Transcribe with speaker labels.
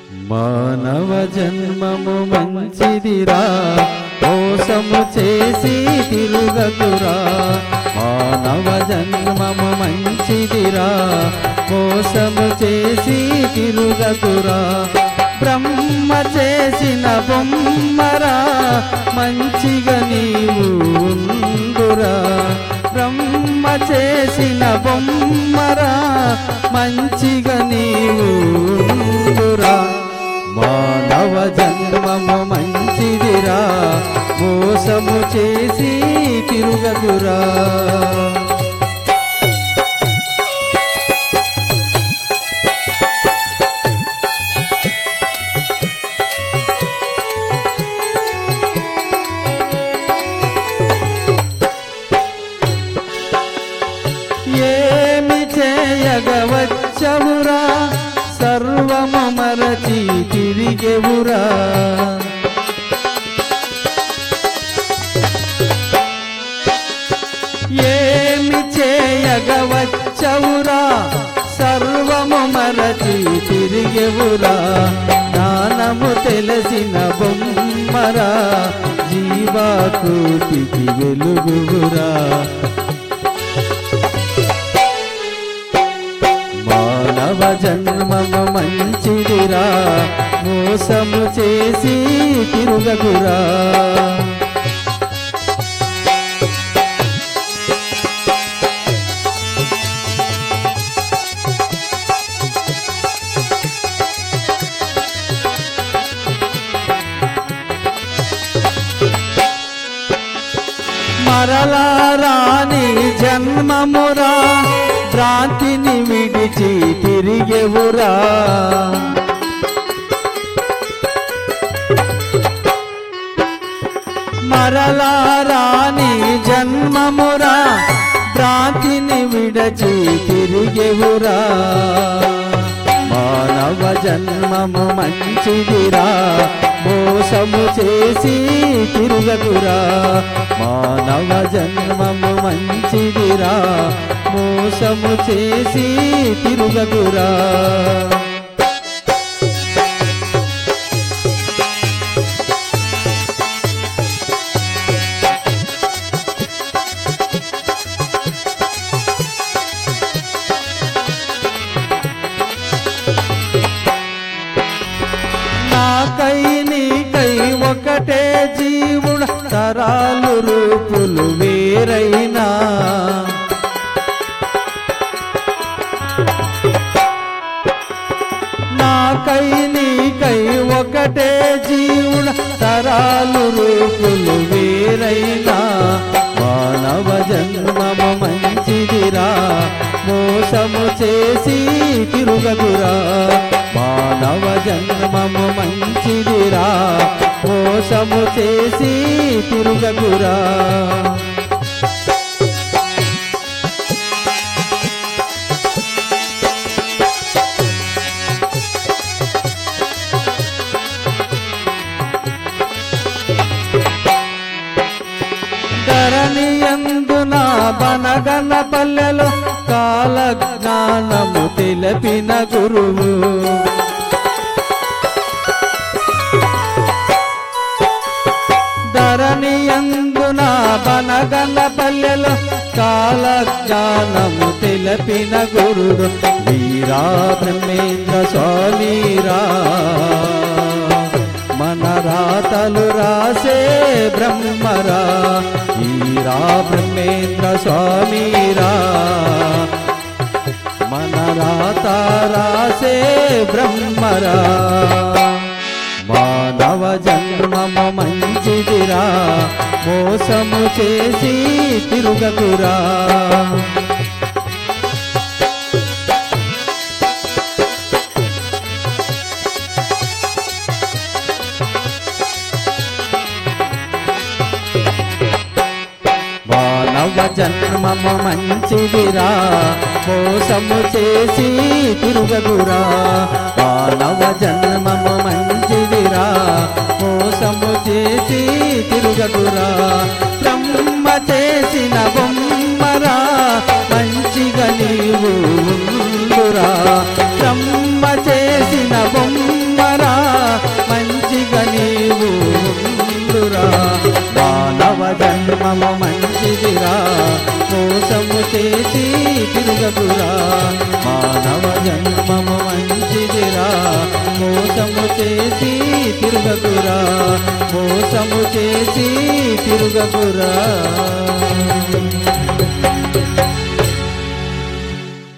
Speaker 1: మానవ జన్మము మంచిదిరా మోసము చేసి తిరుగకురా మానవ జన్మము మంచిదిరా మోసము చేసి తిరుగకురా బ్రహ్మ చేసిన బొమ్మరా మంచిగా నీవు ఉండురా బ్రహ్మ చేసిన బొమ్మరా మంచిగా నీవు ఉండురా మానవ జన్మము మంచిదిరా మోసము చేసి తిరుగదురా ఏమి చేయగవచ్చవురా సర్వము మరచి తిరిగెవురా ఏమి చేయగవచ్చవురా సర్వము మరచి తిరిగెవురా జ్ఞానము తెలిసిన బొమ్మరా జీవాకృతికి వెలుగురా మానవ జన్మము మంచిదిరా మోసము చేసి తిరుగకురా మరలా రాని జన్మమురా భ్రాంతిని విడిచి తిరిగెవురా మరలా రాని జన్మమురా భ్రాంతిని విడచి తిరిగెవురా మానవ జన్మము మంచిదిరా మోసము చేసి తిరుగకురా మానవ జన్మము మంచిదిరా మోసము చేసి తిరుగకురా నాకై నీకై ఒకటే జీవుడ తరాలు రూపులు వేరైనా నాకై నీకై ఒకటే జీవుడ తరాలు రూపులు వేరైనా మానవ జన్మము మంచిదిరా మోసము చేసి తిరుగదురా మానవ జన్మము మంచిదిరా మోసము చేసి తిరుగదురా ధరణియందున బనగన పల్లెలో కాల జ్ఞానము తెలిపిన గురువు ధరణియందున బనగన పల్లెలో కాల జ్ఞానము తెలిపిన గురుడు వీరా బ్రహ్మేంద్ర స్వామీరా మన రాతలు రాసే బ్రహ్మరా ఈరా బ్రహ్మేంద్ర స్వామీరా మన రాత రాసే బ్రహ్మరా మానవ జన్మము మంచిదిరా మోసము చేసి తిరుగకురా మానవ జన్మము మంచిదిరా మోసము చేసి తిరుగదురా మానవ జన్మము మంచిదిరా మోసము చేసి తిరుగదురా బ్రహ్మ చేసిన బొమ్మరా మంచిగా నీవు ఉండురా బ్రహ్మ చేసిన బొమ్మరా జన్మము మంచిదిరా మోసము చేసి తిరుగకురా మానవ జన్మము మంచిదిరా మోసము చేసి తిరుగకురా మోసము చేసి తిరుగకురా